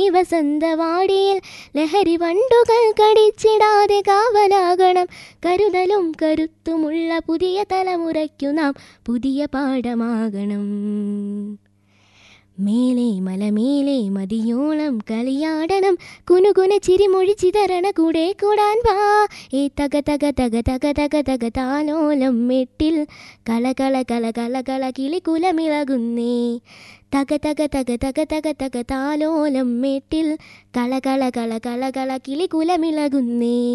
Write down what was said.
വസന്തവാടിയിൽ ലഹരി വണ്ടുകൾ കടിച്ചിടാതെ കാവലാകണം കരുതലും കരുത്തുമുള്ള പുതിയ തലമുറയ്ക്കു നാം പുതിയ പാഠമാകണം മേലെ മലമേലെ മതിയോളം കളിയാടണം കുനുകുന ചിരിമൊഴി ചിതറണ കൂടെ കൂടാൻ വാ ഏ തക തക തക തക തക തക താലോലം മെട്ടിൽ കള കള കള കള കള കിളികുലമിളകുന്നേ തക തക തക തക തക തക താലോലം മെട്ടിൽ കള കള കള കള കള കിളികുലമിളകുന്നേ